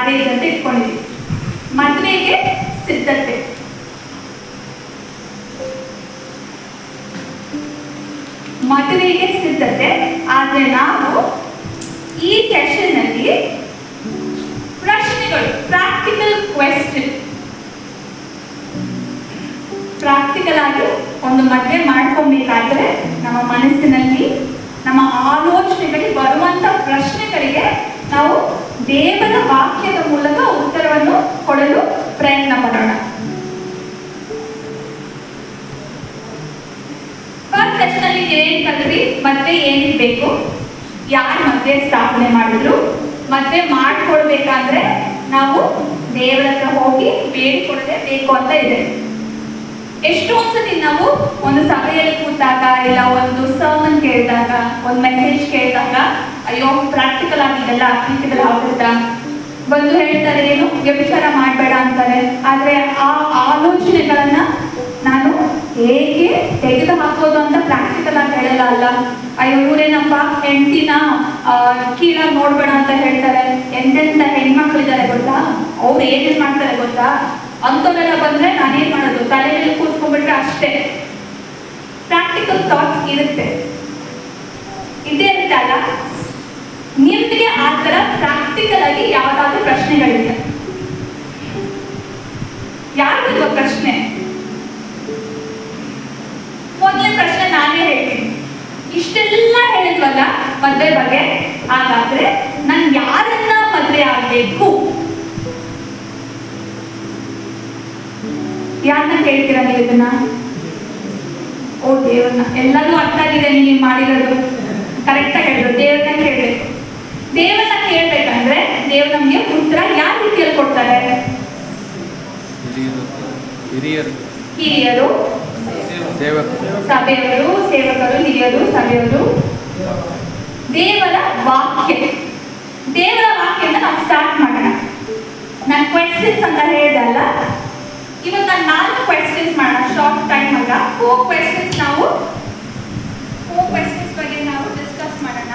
Marriage ಅಂತ ಇಟ್ಕೊಂಡಿದ್ವಿ ಮದುವೆಗೆ ಸಿದ್ಧತೆ ಮದುವೆಗೆ ಸಿದ್ಧತೆ ಆದ್ರೆ ನಾವು ಈ ಸೆಷನ್ ಅಲ್ಲಿ ಪ್ರಶ್ನೆಗಳು ಪ್ರಾಕ್ಟಿಕಲ್ ಕ್ವೆಶ್ಚನ್ ಪ್ರಾಕ್ಟಿಕಲ್ ಆಗಿ ಒಂದು ಮದುವೆ ಮಾಡ್ಕೊಬೇಕಾದ್ರೆ ನಮ್ಮ ಮನಸ್ಸಿನಲ್ಲಿ ನಮ್ಮ ಆಲೋಚನೆಗಳಿಗೆ ಬರುವಂತ ಪ್ರಶ್ನೆಗಳಿಗೆ ನಾವು ದೇವರ ವಾಕ್ಯದ ಮೂಲಕ ಉತ್ತರವನ್ನು ಕೊಡಲು ಪ್ರಯತ್ನ ಪಡೋಣ ಫಸ್ಟ್ ಸೆಷನ್ ಅಲ್ಲಿ ಏನ್ ಕಲ್ತ್ರಿ ಮದ್ವೆ ಏನಿಗೆ ಬೇಕು ಯಾರು ಮದ್ವೆ ಸ್ಥಾಪನೆ ಮಾಡಿದ್ರು ಮದ್ವೆ ಮಾಡ್ಕೊಳ್ಬೇಕಾದ್ರೆ ನಾವು ದೇವರ ಹತ್ರ ಹೋಗಿ ಬೇಡಿಕೊಳ್ಳದೆ ಬೇಕು ಅಂತ ಇದೆ ಎಷ್ಟೊಂದ್ ಸತಿ ನಾವು ಒಂದು ಸಭೆಯಲ್ಲಿ ಕೂತಾಗ ಇಲ್ಲ ಒಂದು ಸರ್ಮನ್ ಕೇಳಿದಾಗ ಒಂದು ಮೆಸೇಜ್ ಕೇಳಿದಾಗ ಅಯ್ಯೋ ಪ್ರಾಕ್ಟಿಕಲ್ ಆಗಿದೆಲ್ಲ ಅಪ್ಲಿಕಬಲ್ ಆಗುತ್ತಾ ಬಂದು ಹೇಳ್ತಾರೆ ಏನು ವ್ಯಭಿಚಾರ ಮಾಡಬೇಡ ಅಂತಾರೆ ಆದ್ರೆ ಆ ಆಲೋಚನೆಗಳನ್ನ ನಾನು ಹೇಗೆ ತೆಗೆದು ಹಾಕೋದು ಅಂತ ಪ್ರಾಕ್ಟಿಕಲ್ ಆಗಿ ಹೇಳಲ್ಲ ಅಲ್ಲ ಅಯ್ಯೋ ಇವರೇನಪ್ಪ ಹೆಂಡತಿನ ಕೀಳಾಗಿ ನೋಡ್ಬೇಡ ಅಂತ ಹೇಳ್ತಾರೆ ಎಂತೆಂತ ಹೆಣ್ಮಕ್ಳಿದ್ದಾರೆ ಗೊತ್ತಾ ಅವ್ರು ಏನೇನ್ ಮಾಡ್ತಾರೆ ಗೊತ್ತಾ ಅಂಥವ್ರೆಲ್ಲ ಬಂದ್ರೆ ನಾನೇನ್ ಮಾಡೋದು ತಲೆ ಮೇಲೆ ಕೂತ್ಕೊಂಡ್ಬಿಟ್ರೆ ಅಷ್ಟೇ ಪ್ರಾಕ್ಟಿಕಲ್ ಥಾಟ್ಸ್ ಇರುತ್ತೆ ಇದೇ ಇರುತ್ತೆ ಅಲ್ಲ ನಿಮ್ಗೆ ಆ ಥರ ಪ್ರಾಕ್ಟಿಕಲ್ ಆಗಿ ಯಾವ್ದಾದ್ರು ಪ್ರಶ್ನೆಗಳಿದೆ ಯಾರಿಗೂ ಪ್ರಶ್ನೆ ಮೊದಲನೇ ಪ್ರಶ್ನೆ ನಾನೇ ಹೇಳ್ತೀನಿ ಇಷ್ಟೆಲ್ಲ ಹೇಳಿದ್ವಲ್ಲ ಮದ್ವೆ ಬಗ್ಗೆ ಹಾಗಾದ್ರೆ ನಾನು ಯಾರನ್ನ ಮದ್ವೆ ಆಗ್ಬೇಕು ಯಾರನ್ನ ಕೇಳ್ತೀರಾ ನೀವು ಇದನ್ನ ಓ ದೇವ್ರನ್ನ ಎಲ್ಲರೂ ಅರ್ಥ ಆಗಿದೆ ನೀವು ಮಾಡಿರೋದು ಕರೆಕ್ಟಾಗಿ ಹೇಳಿದ್ರು ದೇವ್ರನ್ನ ಕೇಳ್ಬೇಕು ದೇವ್ರನ್ನ ಕೇಳ್ಬೇಕಂದ್ರೆ ದೇವ್ರು ನಮ್ಗೆ ಉತ್ತರ ಯಾವ ರೀತಿಯಲ್ಲಿ ಕೊಡ್ತಾರೆ ಹಿರಿಯರು ಹಿರಿಯರು ಹಿರಿಯರು ಸೇವಕರು ಸಭೆಯವರು ಸೇವಕರು ಹಿರಿಯರು ಸಭೆಯವರು ದೇವರ ವಾಕ್ಯ ದೇವರ ವಾಕ್ಯನ ನಾವು ಸ್ಟಾರ್ಟ್ ಮಾಡೋಣ ನಾನು ಕ್ವೆಶ್ಚನ್ಸ್ ಅಂತ ಹೇಳ್ದಲ್ಲ ಇವತ್ತು ನಾನು ನಾಲ್ಕು ಕ್ವೆಶ್ಚನ್ಸ್ ಮಾಡೋಣ ಶಾರ್ಟ್ ಟೈಮ್ ಅಲ್ಲ ಫೋರ್ ಕ್ವೆಶ್ಚನ್ಸ್ ನಾವು ಫೋರ್ ಕ್ವೆಶ್ಚನ್ಸ್ ಬಗ್ಗೆ ನಾವು ಡಿಸ್ಕಸ್ ಮಾಡೋಣ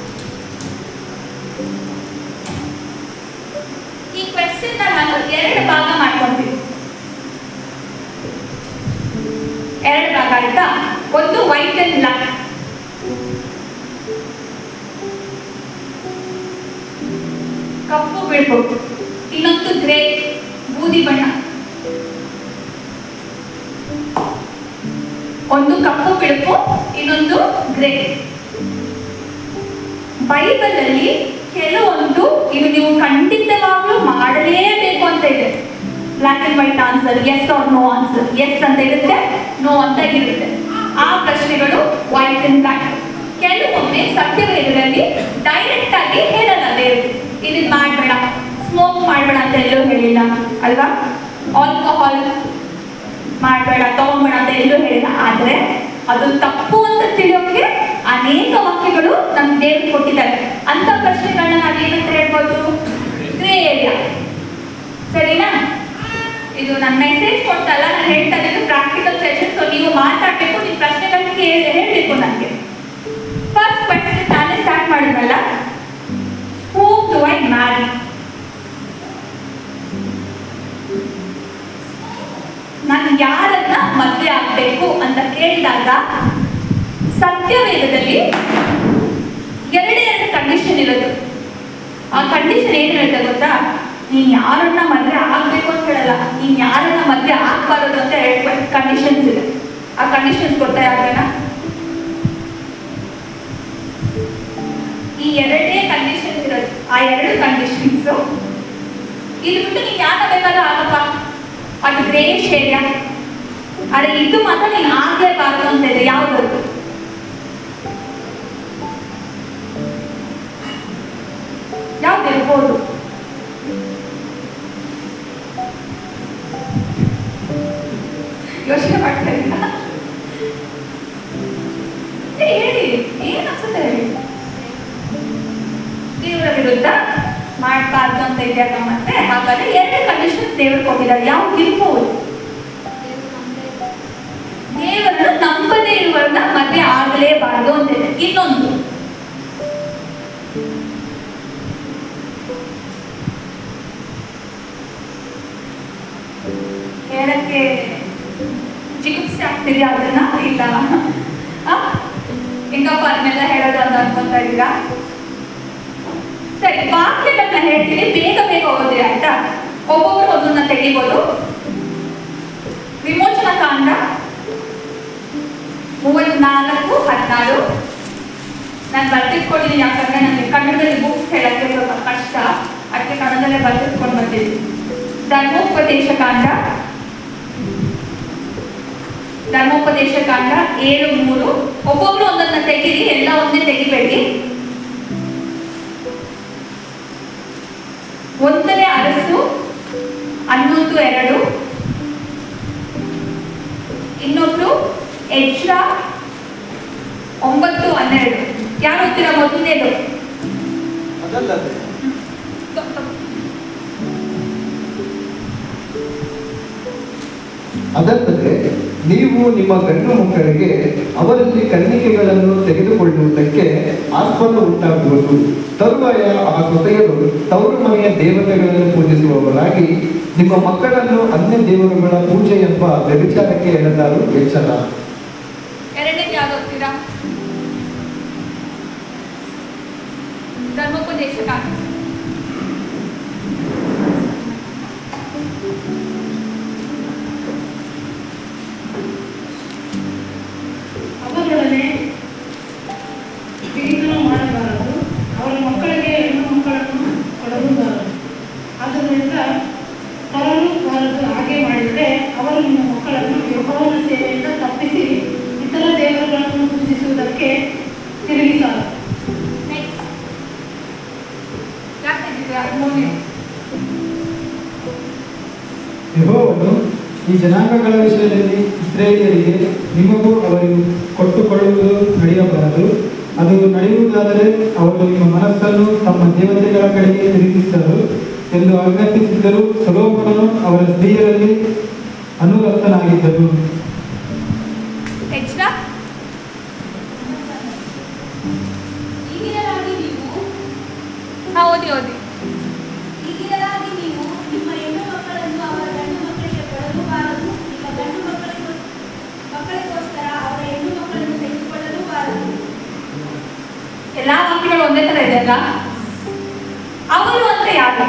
ಈ ಕ್ವೆಶ್ಚನ್ ನಾನು ಎರಡು ಭಾಗ ಮಾಡ್ಕೊಂತೀನಿ ಎರಡು ಭಾಗ ಆಯ್ತಾ ಒಂದು ವೈಟ್ ಅಂಡ್ ಬ್ಲಾಕ್ ಕಪ್ಪು ಬಿಳುಪು ಇನ್ನೊಂದು ಗ್ರೇ ಬೂದಿ ಬಣ್ಣ ಒಂದು ಕಪ್ಪು ಬಿಳುಪು ಇನ್ನೊಂದು ಗ್ರೇ ಬೈಬಲ್ ಅಲ್ಲಿ ಕೆಲವೊಂದು ಇದು ನೀವು ಖಂಡಿತವಾಗ್ಲೂ ಮಾಡಲೇಬೇಕು ಅಂತ ಇದೆ black and white answer yes or no answer yes ಅಂತ ಇರುತ್ತೆ ನೋ ಅಂತ ಇರುತ್ತೆ ಆ ಪ್ರಶ್ನೆಗಳು ವೈಟ್ ಅಂಡ್ ಬ್ಲಾಕ್ ಕೆಲವೊಮ್ಮೆ ಸತ್ಯವೇದದಲ್ಲಿ ಡೈರೆಕ್ಟ್ ಆಗಿ ಹೇಳಲ್ಲ ದೇವರು ಇದನ್ನ ಮಾಡಬೇಡ ಸ್ಮೋಕ್ ಮಾಡಬೇಡ ಅಂತ ಎಲ್ಲೂ ಹೇಳಿಲ್ಲ ಅಲ್ವಾ ಆಲ್ಕೋಹಾಲ್ ಮಾಡಬೇಡ ತಗೊಂಬೇಡ ಅಂತ ಎಲ್ಲೂ ಹೇಳಿಲ್ಲ ಆದ್ರೆ ಅದು ತಪ್ಪು ಅಂತ ತಿಳಿಯೋಕೆ ಅನೇಕ ವಾಕ್ಯಗಳು ನಮ್ ದೇವ್ರು ಕೊಟ್ಟಿದ್ದಾರೆ ಅಂತ ಪ್ರಶ್ನೆಗಳನ್ನ ನಾವೇನಂತ ಹೇಳ್ಬೋದು ಗ್ರೇ ಏರಿಯಾ ಸರಿನಾ ಇದು ನನ್ನ ಮೆಸೇಜ್ ಕೊಟ್ಟಲ್ಲ ನಾನು ಹೇಳ್ತಾ ಇದ್ದು ಪ್ರಾಕ್ಟಿಕಲ್ ಸೆಷನ್ ಸೊ ನೀವು ಮಾತಾಡಬೇಕು ನಿಮ್ಮ ಪ್ರಶ್ನೆಗಳನ್ನ ಕೇಳಿ ಹೇಳಬೇಕು ನನಗೆ ಫಸ್ಟ್ ಕ್ವೆಶ್ಚನ್ ನಾನೇ ಸ್ಟಾರ್ಟ್ ಮಾಡಿದ್ನಲ್ಲ ಹೂ ಡು ಐ ಮ್ಯಾರಿ ನಾನು ಯಾರನ್ನ ಮದುವೆ ಆಗ್ಬೇಕು ಅಂತ ಕೇಳಿದಾಗ ಸತ್ಯವೇದದಲ್ಲಿ ಎರಡೇ ಎರಡು ಕಂಡೀಷನ್ ಇರೋದು ಆ ಕಂಡೀಷನ್ ಏನ್ ಹೇಳ್ತಾ ಗೊತ್ತಾ ನೀನ್ ಯಾರನ್ನ ಮದ್ವೆ ಆಗ್ಬೇಕು ಅಂತ ಹೇಳಲ್ಲ ನೀನ್ ಯಾರನ್ನ ಮದ್ವೆ ಆಗ್ಬಾರದು ಅಂತ ಎರಡು ಕಂಡೀಷನ್ಸ್ ಇದೆ ಆ ಕಂಡೀಷನ್ಸ್ ಗೊತ್ತಾ ಯಾರನ್ನ ಈ ಎರಡೇ ಕಂಡೀಷನ್ಸ್ ಇರೋದು ಆ ಎರಡು ಕಂಡೀಷನ್ಸ್ ಇದು ಬಿಟ್ಟು ನೀನ್ ಯಾರನ್ನ ಬೇಕಾದ್ರೂ ಆಗಪ್ಪ ಅದು ಗ್ರೇಷ್ ಏರಿಯಾ ಆದ್ರೆ ಇದು ಮಾತ್ರ ನೀನ್ ಆಗ್ಲೇಬಾರದು ಅಂತ ಇದೆ ಯಾವ್ದು ಯಾವ್ದು ಇರ್ಬೋದು ಯೋಚನೆ ಮಾಡ್ತಾ ಇಲ್ಲ ಏ, ಹೇಳಿ ಏನ್ ಅನ್ಸುತ್ತೆ ಹೇಳಿ ದೇವರ ವಿರುದ್ಧ ಮಾಡಬಾರ್ದು ಅಂತ ಇದೆಯಲ್ಲ ಮತ್ತೆ ಹಾಗಾದ್ರೆ ಎರಡು ಕಂಡೀಷನ್ಸ್ ದೇವರು ಕೊಟ್ಟಿದ್ದಾರೆ ಯಾವ್ದು ಇರ್ಬೋದು ದೇವರನ್ನು ನಂಬದೇ ಇರುವವರನ್ನ ಮದುವೆ ಆಗಲೇಬಾರದು ಅಂತ ಇದೆ ಇನ್ನೊಂದು ಹೇಳಕ್ಕೆ ಜಿಗುಪ್ಸೆ ಆಗ್ತಿದ್ಯಾ ಅದನ್ನ ಇಲ್ಲ ಆ? ಹೆಂಗಪ್ಪ ಅದನ್ನೆಲ್ಲ ಹೇಳೋದು ಅಂತ ಅನ್ಕೊಂತ ಇದ್ದೀರಾ ಸರಿ ವಾಕ್ಯಗಳನ್ನ ಹೇಳ್ತೀನಿ ಬೇಗ ಬೇಗ ಓದಿ ಆಯ್ತಾ ಒಬ್ಬೊಬ್ರು ಒಂದನ್ನ ತೆಗಿಬೋದು ವಿಮೋಚನ ಕಾಂಡ ಮೂವತ್ನಾಲ್ಕು ಹದಿನಾರು ನಾನು ಬರ್ತಿಟ್ಕೊಂಡಿದ್ದೀನಿ ಯಾಕಂದ್ರೆ ನನಗೆ ಕನ್ನಡದಲ್ಲಿ ಬುಕ್ಸ್ ಹೇಳಕ್ಕೆ ಸ್ವಲ್ಪ ಕಷ್ಟ ಅದಕ್ಕೆ ಕನ್ನಡದಲ್ಲೇ ಬರ್ತಿಟ್ಕೊಂಡು ಬಂದಿದ್ದೀನಿ ಧರ್ಮೋಪದೇಶ ಕಾಂಡ ಧರ್ಮೋಪದೇಶ ಕಾಂಡ ಏಳು ಮೂರು ಒಬ್ಬೊಬ್ರು ಒಂದನ್ನ ತೆಗೀರಿ ಎಲ್ಲ ಒಂದೇ ತೆಗಿಬೇಡಿ ಒಂದನೇ ಅರಸು ಹನ್ನೊಂದು ಎರಡು ಇನ್ನೊಬ್ರು ಎಜ್ರ ಒಂಬತ್ತು ಹನ್ನೆರಡು ಯಾರು ಓದ್ತೀರಾ ಮೊದಲನೇದು ಅದಲ್ಲದೆ ಅದಲ್ಲದೆ ನೀವು ನಿಮ್ಮ ಗಂಡು ಮಕ್ಕಳಿಗೆ ಅವರಲ್ಲಿ ಕನ್ನಿಕೆಗಳನ್ನು ತೆಗೆದುಕೊಳ್ಳುವುದಕ್ಕೆ ಆಸ್ಪದ ಉಂಟಾಗುವುದು ತರುವಾಯ ಆ ಸೊಸೆಯರು ತವರು ಮನೆಯ ದೇವತೆಗಳನ್ನು ಪೂಜಿಸುವವರಾಗಿ ನಿಮ್ಮ ಮಕ್ಕಳನ್ನು ಅನ್ಯ ದೇವರುಗಳ ಪೂಜೆ ಎಂಬ ವ್ಯಭಿಚಾರಕ್ಕೆ ಎಳೆದಾರು ಎಚ್ಚರ ಎರಡನೇದು ಯಾವ್ದು ಓದ್ತೀರಾ ಧರ್ಮೋಪದೇಶ ಕಾಂಡ ಅವರೊಡನೆ ವಿಧಿಗಳನ್ನು ಮಾಡಬಾರದು ಅವರ ಮಕ್ಕಳಿಗೆ ಹೆಣ್ಣು ಮಕ್ಕಳನ್ನು ಕೊಡಲೂಬಾರದು ಆದ್ದರಿಂದ ತರಲೂಬಾರದು ಹಾಗೆ ಮಾಡಿದರೆ ಅವರು ನಿಮ್ಮ ಮಕ್ಕಳನ್ನು ಯೆಹೋವನ ಸೇವೆಯಿಂದ ತಪ್ಪಿಸಿ ಇತರ ದೇವರುಗಳನ್ನು ಪೂಜಿಸುವುದಕ್ಕೆ ತಿರುಗಿಸಾರು ನೆಕ್ಸ್ಟ್ ಯಾಕೆ ಇದ್ದೀರಾ ಮೂರನೇ ಯೆಹೋವನು ಈ ಜನಾಂಗಗಳ ವಿಷಯದಲ್ಲಿ ಇಸ್ರೇಲಿಯರಿಗೆ ನಿಮಗೂ ಅವರಿಗೂ ಕೊಟ್ಟುಕೊಳ್ಳುವುದು ನಡೆಯಬಾರದು ಅದು ನಡೆಯುವುದಾದರೆ ಅವರು ನಿಮ್ಮ ಮನಸ್ಸನ್ನು ತಮ್ಮ ದೇವತೆಗಳ ಕಡೆಗೆ ತಿರುಗಿಸಿದರು ಎಂದು ಆಜ್ಞಾಪಿಸಿದ್ದರು ಸೊಲೋಮನನು ಅವರ ಸ್ತ್ರೀಯರಲ್ಲಿ ಅನುರಕ್ತನಾಗಿದ್ದನು ಎಜ್ರ ಈಗಿನರಾಗಿ ನೀವು ಹಾ ಓದಿ ಓದಿ ಈಗಿನರಾಗಿ ನೀವು ನಿಮ್ಮ ಹೆಣ್ಣು ಮಕ್ಕಳನ್ನು ಅವರ ಗಂಡು ಮಕ್ಕಳಿಗೆ ಕೊಡಲೂಬಾರದು ನಿಮ್ಮ ಗಂಡು ಮಕ್ಕಳಿಗೂ ಮಕ್ಕಳಿಗೋಸ್ಕರ ಅವರ ಹೆಣ್ಣು ಮಕ್ಕಳನ್ನು ತೆಗೆದುಕೊಳ್ಳಲೂಬಾರದು ಎಲ್ಲಾ ವಾಕ್ಯಗಳು ಒಂದೇ ತರ ಇದೆ ಅಲ್ಲ ಅವರು ಅಂದ್ರೆ ಯಾರು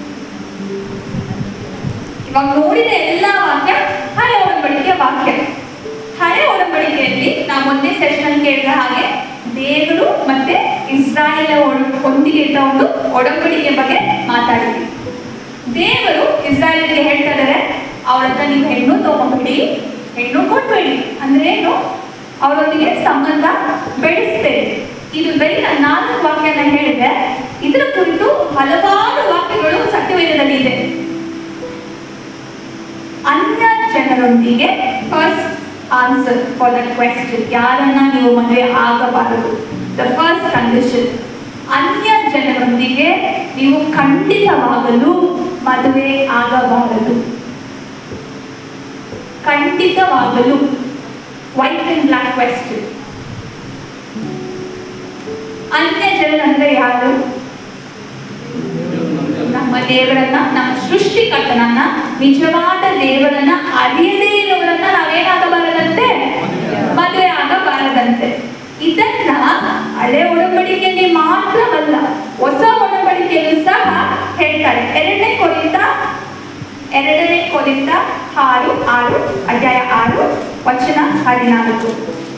ಇವಾಗ ನೋಡಿದ ಎಲ್ಲಾ ವಾಕ್ಯ ಹಳೆ ಒಡಂಬಡಿಕೆಯ ವಾಕ್ಯ ಹಳೆ ಒಡಂಬಡಿಕೆಯಲ್ಲಿ ನಾವು ಒಂದೇ ಸೆಷನ್ ಕೇಳಿದ ಹಾಗೆ ದೇವರು ಮತ್ತೆ ಇಸ್ರಾಯೇಲ್ ಒಂದಿಗೆ ಇದ್ದ ಒಂದು ಒಡಂಬಡಿಕೆ ಬಗ್ಗೆ ಮಾತಾಡಿದ್ವಿ ದೇವರು ಇಸ್ರಾಯೇಲ್ಗೆ ಹೇಳ್ತಾ ಇದ್ದಾರೆ ಅವ್ರ ಹತ್ರ ನೀವು ಹೆಣ್ಣು ತಗೊಂಡ್ಬಿಡಿ ಹೆಣ್ಣು ಕೊಟ್ಬೇಡಿ ಅಂದ್ರೆ ಏನು ಅವರೊಂದಿಗೆ ಸಂಬಂಧ ಬೆಳೆಸ್ತೇವೆ ಇದು ಬರೀ ನಾನು ನಾಲ್ಕು ವಾಕ್ಯನ ಹೇಳಿದೆ ಇದರ ಕುರಿತು ಹಲವಾರು ವಾಕ್ಯಗಳು ಸತ್ಯವೇದದಲ್ಲಿ ಇದೆ ಅನ್ಯ ಜನರೊಂದಿಗೆ first answer for the question ಯಾರನ್ನ ನೀವು ಮದುವೆ ಆಗಬಾರದು ದ ಫಸ್ಟ್ ಕಂಡೀಷನ್ ಅನ್ಯ ಜನರೊಂದಿಗೆ ನೀವು ಖಂಡಿತವಾಗಲು ಮದುವೆ ಆಗಬಾರದು ಖಂಡಿತವಾಗಲು ವೈಟ್ ಅಂಡ್ ಬ್ಲಾಕ್ ಕ್ವೆಶ್ಚನ್ ಅನ್ಯ ಜನರಂದ್ರೆ ಯಾರು ನಮ್ಮ ದೇವರನ್ನ ನಮ್ಮ ಸೃಷ್ಟಿಕರ್ತನನ್ನ ನಿಜವಾದ ದೇವರನ್ನ ಅರಿಯದೇ ಇರೋರನ್ನ ನಾವೇನಾಗಬಾರದಂತೆ ಮದುವೆ ಆಗಬಾರದಂತೆ ಇದನ್ನ ಹಳೆ ಒಡಂಬಡಿಕೆಯಲ್ಲಿ ಮಾತ್ರವಲ್ಲ ಹೊಸ ಒಡಂಬಡಿಕೆಯಲ್ಲೂ ಸಹ ಹೇಳ್ತಾರೆ ಎರಡನೇ ಕೊರಿಂದ ಎರಡನೇ ಕೊರಿಂದ ಆರು ಆರು ಅಧ್ಯಾಯ ಆರು ವಚನ ಹದಿನಾಲ್ಕು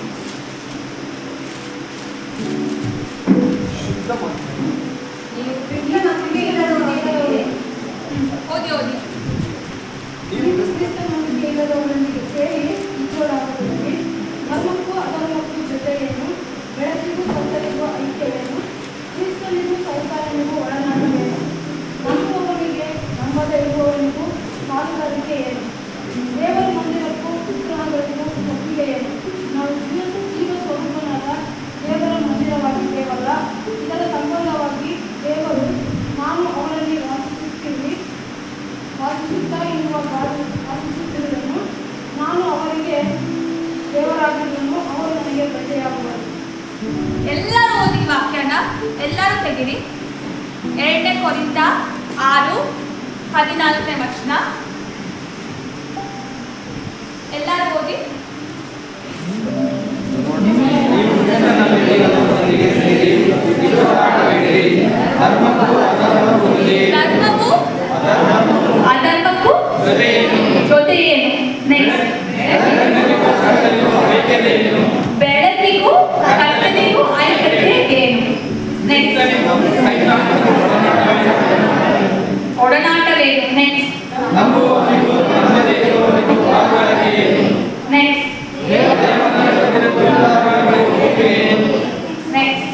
ನೀವು ಕ್ರಿಸ್ತನೊಂದಿಗೆ ಓದಿ ಓದಿ ನೀವು ಕ್ರಿಸ್ತನೊಂದಿಗೆ ಇಲ್ಲದವರೊಂದಿಗೆ ಸೇರಿ ಇದ್ದವರಾಗುತ್ತೀರಿ ಧರ್ಮಕ್ಕೂ ಅಧರ್ಮಕ್ಕೂ ಜೊತೆಯನ್ನು ಬೆಳಕಿಗೂ ಕತ್ತಲಿಗೂ ಐಕ್ಯವೇನು ಕ್ರಿಸ್ತನಿಗೂ ಸೌಕಾರನಿಗೂ ಒಳನಾಡಬೇಕು ನಂಬುವವನಿಗೆ ನಂಬದೇ ಇರುವವನಿಗೂ ಪಾಲುಗಾರಿಕೆ ಏನು ದೇವರ ಮಂದಿರಕ್ಕೂ ವಿಗ್ರಹಗಳಿಗೂ ಒಪ್ಪಿಗೆ ಏನು ನಾವು ಜೀವ ಜೀವ ಸ್ವರೂಪನಾದ ದೇವರ ಮಂದಿರವಾಗಿದ್ದೇವಲ್ಲ ಇದರ ಸಂಬಂಧವಾಗಿ ದೇವರು ನಾನು ಅವರಲ್ಲಿ ವಾಸಿಸುತ್ತೀನಿ ವಾಸಿಸುತ್ತಾ ಇರುವ ಗಾಳಿ ವಾಸಿಸುತ್ತಿರುವುದನ್ನು ನಾನು ಅವರಿಗೆ ದೇವರಾಗಿರುವುದನ್ನು ಅವರು ನನಗೆ ಪ್ರಜೆಯಾಗುವರು ಎಲ್ಲರೂ ಓದಿ ವಾಕ್ಯನ ಎಲ್ಲರೂ ತೆಗಿರಿ ಎರಡನೇ ಕೊರಿಂದ ಆರು ಹದಿನಾಲ್ಕನೇ ವಚನ ಏನು ನೆಕ್ಸ್ಟ್ ಬೆಳಕಿಗೂ ಕತ್ತಲಿಗೂ ಐಕ್ಯತೆ ಏನು ನೆಕ್ಸ್ಟ್ ಒಡನಾಟವೇನು ನೆಕ್ಸ್ಟ್ ನೆಕ್ಸ್ಟ್ ನೆಕ್ಸ್ಟ್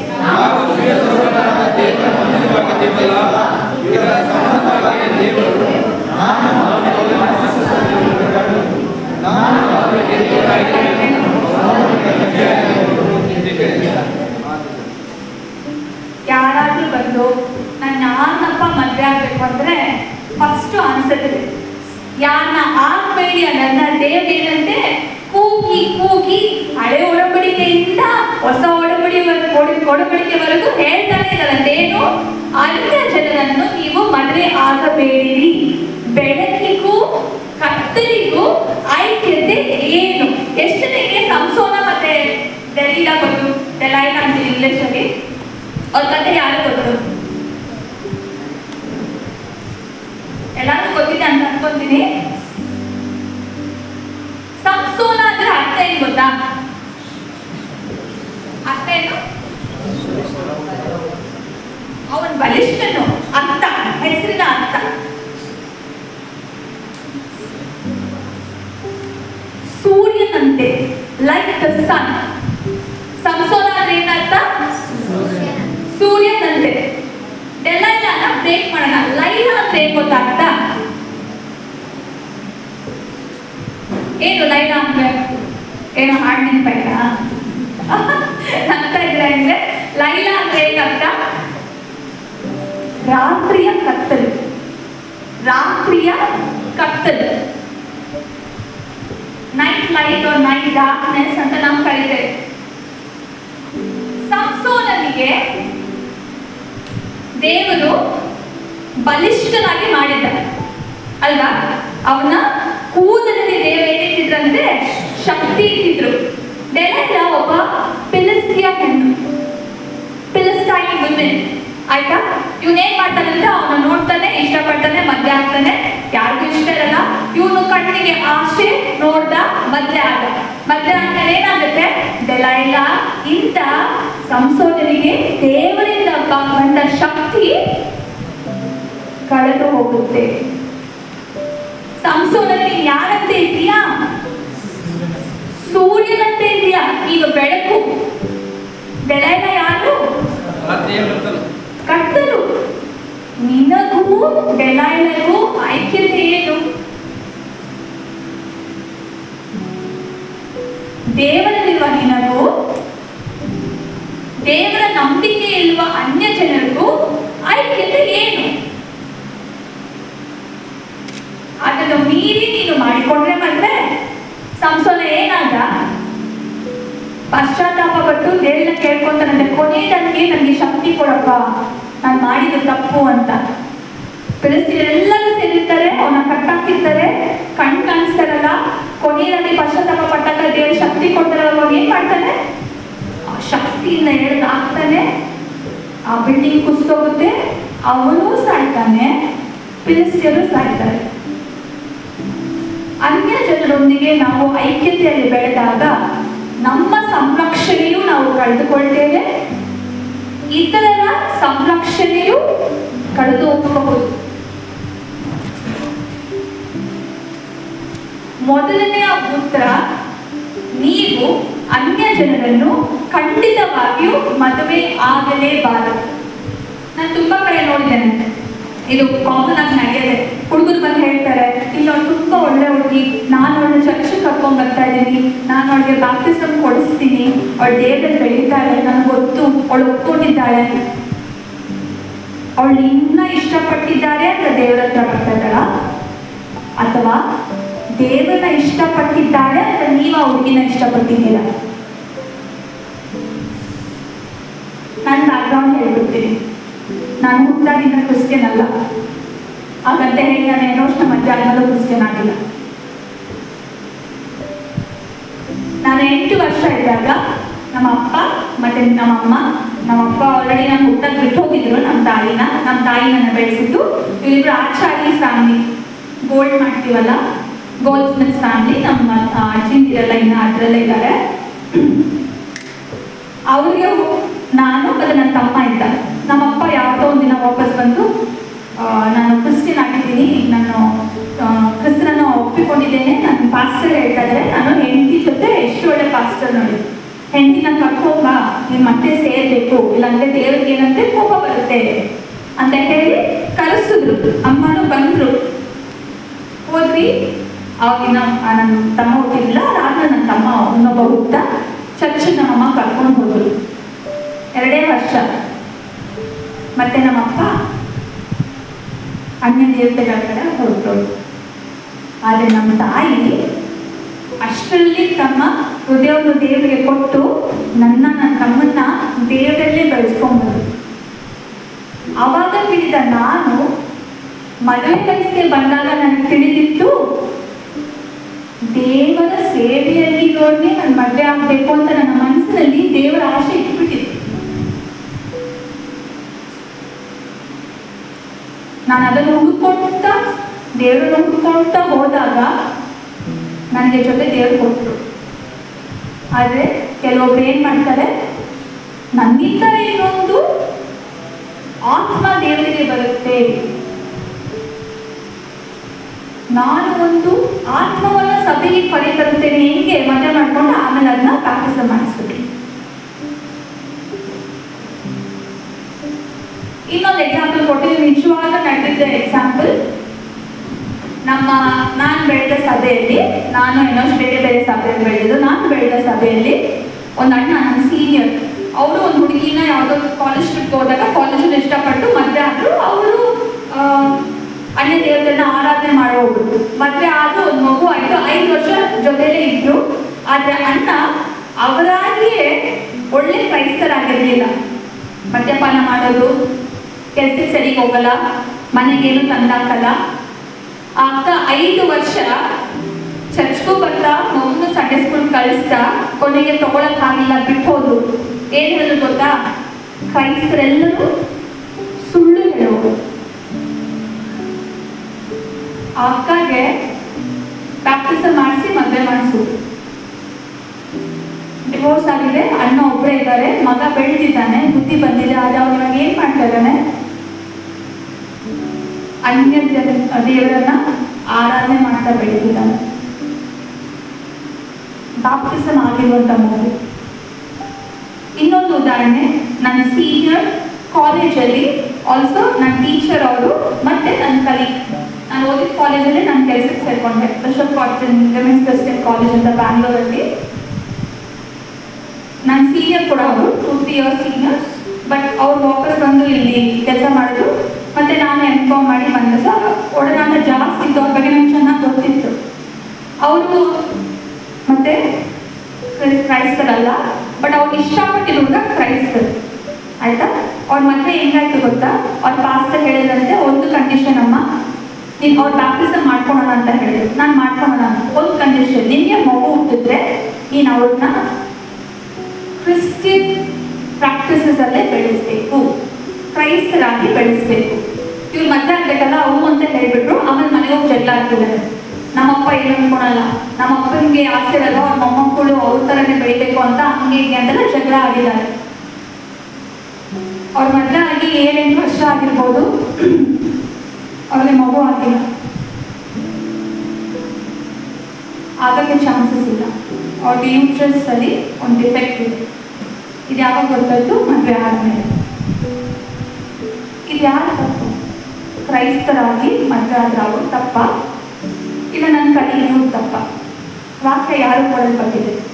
ಯಾರಾದ್ರೂ ಬಂದು ನಾನು ಯಾರನ್ನಪ್ಪ ಮದುವೆ ಆಗ್ಬೇಕು ಅಂದ್ರೆ ಫಸ್ಟ್ ಅನ್ಸುತ್ತೆ ಯಾರನ್ನ ಆಗ್ಬೇಡಿ ನನ್ನ ದೇವರೇನಂತೆ ಕೂಗಿ ಕೂಗಿ ಹಳೆ ಒಡಂಬಡಿಕೆಯಿಂದ ಹೊಸ ಒಡಂಬಡಿ ಒಡಂಬಡಿಕೆವರೆಗೂ ಹೇಳ್ತಾನೆ ಇದ್ದಾರಂತೇನು ಅನ್ಯ ಜನರನ್ನು ನೀವು ಮದುವೆ ಆಗಬೇಡಿರಿ ಬೆಳಕಿಗೂ ಕತ್ತಲಿಗೂ ಐಕ್ಯತೆ ಏನು ಎಷ್ಟನೆಗೆ ಸಂಸೋನ ಮತ್ತೆ ಡೆಲಿಲಾ ಗೊತ್ತು ಡೆಲೈಲಾ ಅಂತೀವಿ ಇಂಗ್ಲಿಷಲ್ಲಿ ಅವ್ರ ಕತೆ ಯಾರು ಗೊತ್ತು ಎಲ್ಲಾರು ಗೊತ್ತಿದೆ ಅಂತ ಅನ್ಕೊಂತೀನಿ ಸಂಸೋನ ಅಂದ್ರೆ ಅರ್ಥ ಏನ್ ಗೊತ್ತಾ ಅರ್ಥ ಏನು ಅವನ್ ಬಲಿಷ್ಠನು ಅರ್ಥ ಹೆಸರಿನ ಅರ್ಥ ಸೂರ್ಯನಂತೆ ಲೈಕ್ ದ ಸನ್ ಸಂಸೋನ ಅಂದ್ರೆ ಏನರ್ಥ ಸೂರ್ಯನಂತೆ ಡೆಲೈಲಾನ ಬ್ರೇಕ್ ಮಾಡೋಣ ಲೈಲಾ ಅಂದ್ರೆ ಏನ್ ಗೊತ್ತಾಗ್ತಾ ಏನು ಲೈಲಾ ಅಂದ್ರೆ ಏನು ಹಾಡು ನೆನ್ಪಾಯ್ತಾ ಅಂತ ಇದ್ರೆ ಅಂದ್ರೆ ಲೈಲಾ ಅಂದ್ರೆ ಏನರ್ಥ ರಾತ್ರಿಯ ಕತ್ತಲು ರಾತ್ರಿಯ ಕತ್ತಲು night light or night darkness ಅಂತ ನಾವು ಕರಿತೇವೆ ಸಂಸೋನನಿಗೆ ದೇವರು ಬಲಿಷ್ಠನಾಗಿ ಮಾಡಿದ್ದ ಅಲ್ವಾ ಅವನ ಕೂದಲಲ್ಲಿ ದೇವ ಏನಿಟ್ಟಿದ್ರಂತೆ ಶಕ್ತಿ ಇಟ್ಟಿದ್ರು ಡೆಲೈಲ ಒಬ್ಬ ಪಿಲಿಸ್ತಿಯ ಹೆಣ್ಣು ಪಿಲಿಸ್ಟೈನ್ ವುಮೆನ್ ಆಯ್ತಾ ಇವನೇನ್ ಮಾಡ್ತಾನಂತೆ ಅವನ ನೋಡ್ತಾನೆ ಇಷ್ಟಪಡ್ತಾನೆ ಮದ್ವೆ ಆಗ್ತಾನೆ ಯಾರಿಗೂ ಇಷ್ಟ ಇರಲ್ಲ ಇವನು ಕಣ್ಣಿಗೆ ಆಸೆ ನೋಡ್ದ ಮದ್ವೆ ಆದ ಮದ್ವೆ ಆದ್ಮೇಲೆ ಏನಾಗುತ್ತೆ ಡೆಲೈಲ ಇಂದ ಸಂಶೋಧನೆಗೆ ದೇವರಿಂದ ಬ- ಬಂದ ಶಕ್ತಿ ಕಳೆದು ಹೋಗುತ್ತೆ ಸಂಶೋಧನೆ ಯಾರಂತೆ ಇದೆಯಾ ಸೂರ್ಯನಂತೆ ಇದೆಯಾ ಈಗ ಬೆಳಕು ಡೆಲೈಲ ಯಾರು ರಾತ್ರಿಯ ಕತ್ತಲು ಕತ್ತಲು ನಿನಗೂ ಡೆಲೈಲಗೂ ಐಕ್ಯತೆ ಏನು ದೇವರಲ್ಲಿರುವ ನಿನಗೂ ದೇವರ ನಂಬಿಕೆ ಇರುವ ಅನ್ಯ ಜನರಿಗೂ ಐಕ್ಯತೆ ಏನು ಅದನ್ನು ಮೀರಿ ನೀನು ಮಾಡಿಕೊಂಡ್ರೆ ಮತ್ತೆ ಸಂಸೋನ ಏನಾದ ಪಶ್ಚಾತ್ತಾಪ ಪಟ್ಟು ದೇವ್ರನ್ನ ಕೇಳ್ಕೊಂತಾನಂತೆ ಕೊನೆಯದಕ್ಕೆ ನನಗೆ ಶಕ್ತಿ ಕೊಡಪ್ಪ ನಾನು ಮಾಡಿದ್ದು ತಪ್ಪು ಅಂತ ಎಲ್ಲರೂ ಸೇರಿರ್ತಾರೆ ಅವನ ಕಟ್ಟಾಕಿರ್ತಾರೆ ಕಣ್ ಕಾಣಿಸ್ತಾರಲ್ಲ ಕೊನೆಯಲ್ಲಿ ಪಶ್ಚಾತ್ತಾಪ ಪಟ್ಟಾಗ ದೇವ್ರ ಶಕ್ತಿ ಕೊಡ್ತಾರಲ್ಲ ಅವಾಗ ಏನ್ ಮಾಡ್ತಾನೆ ಆ ಶಕ್ತಿಯಿಂದ ಎಳೆದು ಹಾಕ್ತಾನೆ ಆ ಬಿಲ್ಡಿಂಗ್ ಕುಸಿದೋಗುತ್ತೆ ಅವನು ಸಾಯ್ತಾನೆ ಫಿಲಿಸ್ಟಿಯರು ಸಾಯ್ತಾರೆ ಅನ್ಯ ಜನರೊಂದಿಗೆ ನಾವು ಐಕ್ಯತೆಯಲ್ಲಿ ಬೆಳೆದಾಗ ನಮ್ಮ ಸಂರಕ್ಷಣೆಯು ನಾವು ಕಳೆದುಕೊಳ್ತೇವೆ ಇತರರ ಸಂರಕ್ಷಣೆಯು ಕಳೆದು ಹೋಗಬಹುದು ಮೊದಲನೆಯ ಉತ್ತರ ನೀವು ಅನ್ಯ ಜನರನ್ನು ಖಂಡಿತವಾಗಿಯೂ ಮದುವೆ ಆಗಲೇಬಾರದು ನಾನು ತುಂಬಾ ಕಡೆ ನೋಡಿದ್ದೇನೆ ಇದು ಕಾಮನ್ ಆಗಿ ನಡೆಯದೆ ಹುಡುಗರು ಬಂದು ಹೇಳ್ತಾರೆ ಇಲ್ಲ ಅವ್ಳು ತುಂಬಾ ಒಳ್ಳೆ ಹುಡುಗಿ ನಾನು ಅವಳನ್ನ ಚರ್ಚ್ ಕರ್ಕೊಂಡ್ ಬರ್ತಾ ಇದ್ದೀನಿ ನಾನು ಅವಳಿಗೆ ಬ್ಯಾಪ್ಟಿಸಮ್ ಕೊಡಿಸ್ತೀನಿ ಅವಳು ದೇವರಲ್ಲಿ ಬೆಳೀತಾಳೆ ನನಗೆ ಗೊತ್ತು ಅವಳು ಒಪ್ಕೊಂಡಿದ್ದಾಳೆ ಅವಳು ಇನ್ನ ಇಷ್ಟಪಟ್ಟಿದ್ದಾರೆ ಅಂತ ದೇವರ ಹತ್ರ ಬರ್ತಾ ಇದ್ದಾಳ ಅಥವಾ ದೇವರನ್ನ ಇಷ್ಟಪಟ್ಟಿದ್ದಾಳೆ ಅಂತ ನೀವು ಆ ಹುಡುಗಿನ ಇಷ್ಟಪಟ್ಟಿದ್ದೀರಾ ನನ್ನ ಬ್ಯಾಕ್ಗ್ರೌಂಡ್ ಹೇಳ್ಬಿಡ್ತೀನಿ ನಾನು ಹುಟ್ಟಾಗಿದ್ದ ಕ್ರಿಸ್ಟಿಯನ್ ಅಲ್ಲ ಹಾಗಂತ ಹೇಳಿ ನಾನು ಏನೋ ವರ್ಷ ಮಧ್ಯೆ ಆದ್ಮೇಲೆ ಕ್ರಿಸ್ಟಿಯನ್ ಆಗಿಲ್ಲ ನಾನು ಎಂಟು ವರ್ಷ ಇದ್ದಾಗ ನಮ್ಮ ಅಪ್ಪ ಮತ್ತೆ ನಮ್ಮ ಅಮ್ಮ ನಮ್ಮ ಅಪ್ಪ ಆಲ್ರೆಡಿ ನಾನು ಹುಟ್ಟಾಗ ಬಿಟ್ಟು ಹೋಗಿದ್ರು ನಮ್ಮ ತಾಯಿನ ನಮ್ಮ ತಾಯಿ ನನ್ನ ಬೆಳೆಸಿದ್ದು ಇವರಿಬ್ರು ಆಚಾರಿ ಫ್ಯಾಮಿಲಿ ಗೋಲ್ಡ್ ಮಾಡ್ತೀವಲ್ಲ ಗೋಲ್ಡ್ ಸ್ಮಿತ್ ಫ್ಯಾಮಿಲಿ ನಮ್ಮ ಅಜ್ಜಿಂದಿರೆಲ್ಲ ಇನ್ನು ಅದರಲ್ಲೇ ಇದ್ದಾರೆ ಅವ್ರಿಗೆ ನಾನು ಮತ್ತು ನನ್ನ ತಮ್ಮ ಇದ್ದ ನಮ್ಮಪ್ಪ ಯಾವತ್ತೋ ಒಂದಿನ ವಾಪಸ್ ಬಂದು ಆ, ನಾನು ಕ್ರಿಸ್ಟಿಯನ್ ಆಗಿದ್ದೀನಿ ನಾನು ಕ್ರಿಸ್ತನನ್ನು ಒಪ್ಪಿಕೊಂಡಿದ್ದೇನೆ ನನ್ನ ಪಾಸ್ಟರ್ ಹೇಳ್ತಾ ಇದ್ದಾರೆ ನಾನು ಹೆಂಡತಿ ಜೊತೆ ಎಷ್ಟು ಒಳ್ಳೆ ಪಾಸ್ಟರ್ ನೋಡಿ ಹೆಂಡತಿನ ಕರ್ಕೊಂಬ ನೀನು ಮತ್ತೆ ಸೇರ್ಬೇಕು ಇಲ್ಲಾಂದ್ರೆ ದೇವ್ರಿಗೆ ಏನಂತೆ ಕೋಪ ಬರುತ್ತೆ ಅಂತ ಹೇಳಿ ಕರೆಸಿದ್ರು ಅಮ್ಮನೂ ಬಂದ್ರು ಹೋದ್ವಿ ಅವಾಗಿನ ಆ ನನ್ನ ತಮ್ಮ ಹುಟ್ಟಿಲ್ಲ ಅದಾದ್ಮೇಲೆ ನನ್ನ ತಮ್ಮ ಇನ್ನೊಬ್ಬ ಹುಟ್ಟ ಚರ್ಚಿಗೆ ನಮ್ಮಮ್ಮ ಕರ್ಕೊಂಡು ಹೋದ್ರು ಎರಡೇ ವರ್ಷ ಮತ್ತೆ ನಮ್ಮಪ್ಪ ಅನ್ಯ ದೇವತೆಗಳ ಕಡೆ ಹೊರಟರು ಆದರೆ ನಮ್ಮ ತಾಯಿ ಅಷ್ಟರಲ್ಲಿ ತಮ್ಮ ಹೃದಯವನ್ನು ದೇವರಿಗೆ ಕೊಟ್ಟು ನನ್ನ ನನ್ನ ತಮ್ಮನ್ನ ದೇವರಲ್ಲೇ ಬೆಳೆಸ್ಕೊಂಡ್ಬಂದ್ರು ಆವಾಗ ತಿಳಿದ ನಾನು ಮದುವೆ ವಯಸ್ಸಿಗೆ ಬಂದಾಗ ನನಗೆ ತಿಳಿದಿತ್ತು ದೇವರ ಸೇವೆಯಲ್ಲಿ ನೋಡಿ ನಾನು ಮದುವೆ ಆಗಬೇಕು ಅಂತ ನನ್ನ ಮನಸ್ಸಿನಲ್ಲಿ ದೇವರ ಆಸೆ ಇಟ್ಬಿಟ್ಟಿತ್ತು ನಾನು ಅದನ್ನು ಹುಡುಕೊಳ್ತಾ ದೇವರನ್ನು ಹುಡುಕೊಳ್ತಾ ಹೋದಾಗ ನನಗೆ ಜೊತೆ ದೇವರು ಕೊಟ್ಟರು ಆದರೆ ಕೆಲವೊಬ್ರು ಏನು ಮಾಡ್ತಾರೆ ನನ್ನಿಂದ ಇನ್ನೊಂದು ಆತ್ಮ ದೇವರಿಗೆ ಬರುತ್ತೆ ನಾನು ಒಂದು ಆತ್ಮವನ್ನ ಸಭೆಗೆ ಕರೆತರುತ್ತೇನೆ ಹೆಂಗೆ ಮದುವೆ ಮಾಡ್ಕೊಂಡು ಆಮೇಲೆ ಅದನ್ನ ಪ್ರಾಕ್ಟೀಸ್ ಮಾಡಿಸ್ಬಿಟ್ರಿ ಇನ್ನೊಂದು ಎಕ್ಸಾಂಪಲ್ ಕೊಟ್ಟಿದ್ದೀನಿ ನಿಜವಾಗ ನಡೆದಿದ್ದ ಎಕ್ಸಾಂಪಲ್ ನಮ್ಮ ನಾನು ಬೆಳೆದ ಸಭೆಯಲ್ಲಿ ನಾನು ಇನ್ನೊಂದು ಬೇರೆ ಬೇರೆ ಸಭೆಯಲ್ಲಿ ಬೆಳೆದಿದ್ದು ನಾನು ಬೆಳೆದ ಸಭೆಯಲ್ಲಿ ಒಂದು ಅಣ್ಣ ನನ್ನ ಸೀನಿಯರ್ ಅವರು ಒಂದು ಹುಡುಗಿನ ಯಾವುದೋ ಕಾಲೇಜ್ ಟ್ರಿಪ್ ಹೋದಾಗ ಕಾಲೇಜಲ್ಲಿ ಇಷ್ಟಪಟ್ಟು ಮದುವೆ ಆದ್ರು ಅವರು ಅಣ್ಣ ದೇವತೆಯನ್ನ ಆರಾಧನೆ ಮಾಡೋರು ಮದುವೆ ಆದ್ರೂ ಒಂದು ಮಗು ಆಯ್ತು ಐದು ವರ್ಷ ಜೊತೆಲೇ ಇದ್ರು ಆದ್ರೆ ಅಣ್ಣ ಅವರಾಗಿಯೇ ಒಳ್ಳೆ ಕ್ರೈಸ್ತರಾಗಿರ್ಲಿಲ್ಲ ಮದ್ಯಪಾನ ಮಾಡೋದು ಕೆಲ್ಸಕ್ಕೆ ಸರಿಗೆ ಹೋಗಲ್ಲ ಮನೆಗೇನು ತಂದಾಕಲ್ಲ ಆ ಅಕ್ಕ ಐದು ವರ್ಷ ಚರ್ಚ್ಗೂ ಬರ್ತಾ ಮಗುನ ಸಂಡೆ ಸ್ಕೂಲ್ ಕಳಿಸ್ತಾ ಕೊನೆಗೆ ತಗೊಳಕ್ ಆಗಿಲ್ಲ ಬಿಟ್ಟು ಹೋದ್ರು ಏನ್ ಹೇಳಿದ್ರು ಗೊತ್ತಾ ಕ್ರೈಸ್ತರೆಲ್ಲರೂ ಸುಳ್ಳು ಹೇಳೋರು ಆ ಅಕ್ಕಗೆ ಪ್ರಾಕ್ಟೀಸ್ ಮಾಡಿಸಿ ಮದುವೆ ಮಾಡಿಸು ಡಿವೋರ್ಸ್ ಆಗಿದೆ ಅಣ್ಣ ಒಬ್ಬರೇ ಇದ್ದಾರೆ ಮಗ ಬೆಳೆದಿದ್ದಾನೆ ಬುದ್ಧಿ ಬಂದಿದೆ ಆದ್ರೆ ಅವ್ನು ಇವಾಗ ಏನ್ ಮಾಡ್ತಾ ಇದ್ದಾನೆ ಅನ್ಯ ಜನ ದೇವರನ್ನ ಆರಾಧನೆ ಮಾಡ್ತಾ ಬೆಳೆದಿದ್ದಾನೆ ಬಾಪ್ಟಿಸಮ್ ಆಗಿರುವಂತ ಮಗು ಇನ್ನೊಂದು ಉದಾಹರಣೆ ನನ್ನ ಸೀನಿಯರ್ ಕಾಲೇಜಲ್ಲಿ ಆಲ್ಸೋ ನನ್ನ ಟೀಚರ್ ಅವರು ಮತ್ತೆ ನನ್ನ ಕಲೀಗ್ ನಾನು ಓದಿದ ಕಾಲೇಜಲ್ಲಿ ನನ್ನ ಕೆಲಸಕ್ಕೆ ಸೇರ್ಕೊಂಡೆ Bishop Cotton Women's Christian College ಅಂತ ಬ್ಯಾಂಗ್ಳೂರಲ್ಲಿ ನನ್ನ ಸೀನಿಯರ್ ಕೂಡ ಅವರು two three years seniors but ಅವ್ರು ವಾಪಸ್ ಬಂದು ಇಲ್ಲಿ ಕೆಲಸ ಮಾಡಿದ್ರು ಮತ್ತೆ ನಾನು ಎಂ ಕಾಮ್ ಮಾಡಿ ಬಂದೆ ಸೊ ಒಡನಾಟ ಜಾಸ್ತಿ ಇತ್ತು ಅವ್ರ ಬಗ್ಗೆ ನಂಗೆ ಚೆನ್ನಾಗಿ ಗೊತ್ತಿತ್ತು ಅವರು ಮತ್ತೆ ಕ್ರೈ- ಕ್ರೈಸ್ತರಲ್ಲ ಬಟ್ ಅವ್ರು ಇಷ್ಟಪಟ್ಟಿರೋ ಹುಡುಗ ಕ್ರೈಸ್ತರು ಆಯ್ತಾ ಅವ್ರ ಮದುವೆ ಹೆಂಗಾಯ್ತು ಗೊತ್ತಾ ಅವ್ರ ಪಾಸ್ಟರ್ ಹೇಳಿದ್ರಂತೆ ಒಂದು ಕಂಡೀಷನ್ ಅಮ್ಮ ನೀನು ಅವ್ರ ಬ್ಯಾಪ್ಟಿಸಮ್ ಮಾಡ್ಕೊಳೋಣ ಅಂತ ಹೇಳಿದ್ರು ನಾನು ಮಾಡ್ಕೊಳೋಣ ಅಂತ ಒಂದು ಕಂಡೀಷನ್ ನಿಮಗೆ ಮಗು ಹುಟ್ಟಿದ್ರೆ ನೀನು ಅವ್ರನ್ನ ಕ್ರಿಸ್ಟಿಯನ್ ಪ್ರಾಕ್ಟೀಸಸ್ ಅಲ್ಲೇ ಬೆಳೆಸಬೇಕು ಕ್ರೈಸ್ತರಾಗಿ ಬೆಳೆಸಬೇಕು ಇವ್ರು ಮದ್ವೆ ಆಗ್ಬೇಕಲ್ಲ ಅವು ಅಂತ ಹೇಳ್ಬಿಟ್ರು ಆಮೇಲೆ ಮನೆಗೆ ಹೋಗಿ ಜಗಳ ಆಗ್ತಿದ್ದಾರೆ ನಮ್ಮಪ್ಪ ಏನು ಅನ್ಕೊಳಲ್ಲ ನಮ್ಮ ಅಪ್ಪನಿಗೆ ಆಸೆ ಇರಲ್ಲ ಅವ್ರ ಮೊಮ್ಮಕ್ಕಳು ಅವ್ರ ಥರನೇ ಬೆಳಿಬೇಕು ಅಂತ ಹಂಗೆ ಹೀಗೆ ಅಂತೆಲ್ಲ ಜಗಳ ಆಗಿದ್ದಾರೆ ಅವ್ರ ಮದ್ವೆ ಆಗಿ ಏಳೆಂಟು ವರ್ಷ ಆಗಿರ್ಬೋದು ಅವ್ರಿಗೆ ಮಗು ಆಗಿಲ್ಲ ಆಗಕ್ಕೆ ಚಾನ್ಸಸ್ ಇಲ್ಲ ಅವ್ರಿಗೆ ಯೂಟ್ರಸ್ ಅಲ್ಲಿ ಒಂದು ಡಿಫೆಕ್ಟ್ ಇದೆ ಇದು ಯಾವಾಗ ಗೊತ್ತಾಯ್ತು ಮದುವೆ ಆದ್ಮೇಲೆ ಇದು ಯಾರು ತಪ್ಪು ಕ್ರೈಸ್ತರಾಗಿ ಮದುವೆ ಆದ್ರೆ ಅವರು ತಪ್ಪ ಇಲ್ಲ ನನ್ನ ಕಡೆ ಇವ್ರು ತಪ್ಪ ವಾಕ್ಯ ಯಾರು ಕೊಡಲು ಬಂದಿದೆ